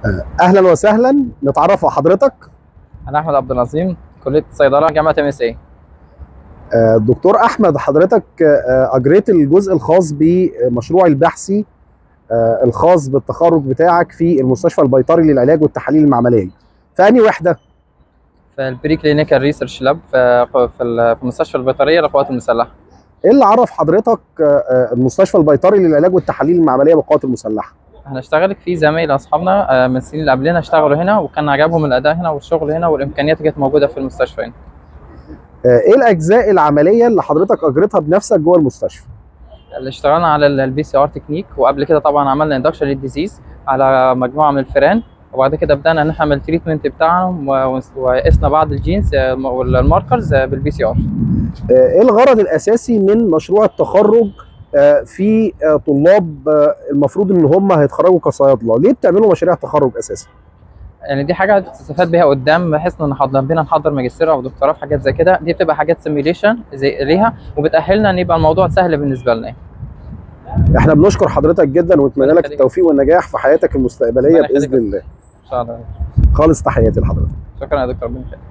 اهلا وسهلا نتعرف على حضرتك انا احمد عبد العظيم كليه صيدله جامعه ام اس اي آه، دكتور احمد حضرتك آه، اجريت الجزء الخاص بمشروع البحثي آه، الخاص بالتخرج بتاعك في المستشفى البيطري للعلاج والتحاليل المعمليه فاني وحده في البري كلينيكال ريسيرش لاب في في ال- في المستشفى البيطريه للقوات المسلحه ايه اللي عرف حضرتك آه، آه، المستشفى البيطري للعلاج والتحاليل المعمليه بالقوات المسلحه احنا اشتغلت في زمايل اصحابنا آه، من السنين اللي قبلنا اشتغلوا هنا وكان عجبهم الاداء هنا والشغل هنا والامكانيات اللي كانت موجوده في المستشفى هنا آه، ايه الاجزاء العمليه اللي حضرتك اجريتها بنفسك جوه المستشفى اللي اشتغلنا على البي سي ار تكنيك وقبل كده طبعا عملنا اندكشن للديزيز على مجموعه من الفئران وبعد كده بدانا نعمل التريتمنت بتاعهم و- وقسنا بعض الجينز آه، والماركرز آه، بالبي سي ار آه، ايه الغرض الاساسي من مشروع التخرج آه، في آه، طلاب آه، المفروض ان هم هيتخرجوا كصيادله ليه بتعملوا مشاريع تخرج اساسا يعني دي حاجه تستفاد بيها قدام بحيث ان نحضر بينا نحضر ماجستير او دكتوراه في حاجات زي كده دي بتبقى حاجات سيميليشن زي ليها وبتاهلنا ان يبقى الموضوع سهل بالنسبه لنا احنا بنشكر حضرتك جدا ونتمنى ربنا لك يخليك. التوفيق والنجاح في حياتك المستقبليه ربنا يخليك. باذن الله ان شاء الله خالص تحياتي لحضرتك شكرا يا دكتور ربنا يخليك